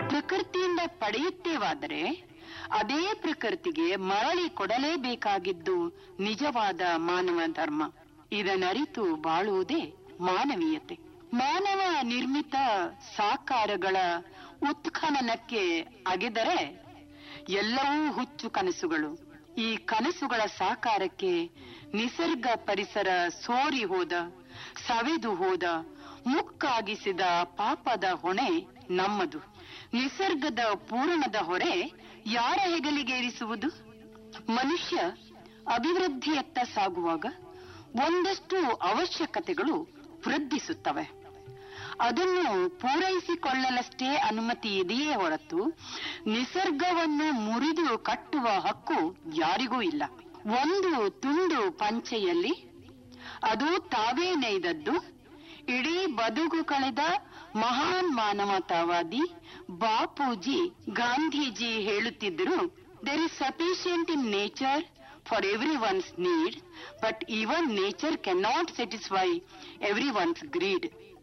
ಪ್ರಕೃತಿಯಿಂದ ಪಡೆಯುತ್ತೇವಾದರೆ ಅದೇ ಪ್ರಕೃತಿಗೆ ಮರಳಿ ಕೊಡಲೇಬೇಕಾಗಿದ್ದು ನಿಜವಾದ ಮಾನವ ಧರ್ಮ ಇದನ್ನರಿತು ಬಾಳುವುದೇ ಮಾನವೀಯತೆ ಮಾನವ ನಿರ್ಮಿತ ಸಾಕಾರಗಳ ಉತ್ಖನನಕ್ಕೆ ಅಗೆದರೆ ಎಲ್ಲವೂ ಹುಚ್ಚು ಕನಸುಗಳು ಈ ಕನಸುಗಳ ಸಾಕಾರಕ್ಕೆ ನಿಸರ್ಗ ಪರಿಸರ ಸೋರಿ ಹೋದ ಸವೆದು ಹೋದ ಮುಕ್ಕಾಗಿಸಿದ ಪಾಪದ ಹೊಣೆ ನಮ್ಮದು ನಿಸರ್ಗದ ಪೂರಣದ ಹೊರೆ ಯಾರ ಹೆಗಲಿಗೇರಿಸುವುದು ಮನುಷ್ಯ ಅಭಿವೃದ್ಧಿಯತ್ತ ಸಾಗುವಾಗ ಒಂದಷ್ಟು ಅವಶ್ಯಕತೆಗಳು ವೃದ್ಧಿಸುತ್ತವೆ ಅದನ್ನು ಪೂರೈಸಿಕೊಳ್ಳಲಷ್ಟೇ ಅನುಮತಿ ಇದೆಯೇ ಹೊರತು ನಿಸರ್ಗವನ್ನು ಮುರಿದು ಕಟ್ಟುವ ಹಕ್ಕು ಯಾರಿಗೂ ಇಲ್ಲ ಒಂದು ತುಂಡು ಪಂಚೆಯಲ್ಲಿ ಅದು ತಾವೇ ನೇಯ್ದದ್ದು ಇಡೀ ಬದುಕು ಕಳೆದ ಮಹಾನ್ ಮಾನವತಾವಾದಿ ಬಾಪೂಜಿ ಗಾಂಧೀಜಿ ಹೇಳುತ್ತಿದ್ದರು there is sufficient in nature for every one's need but even nature can not satisfy every one's greed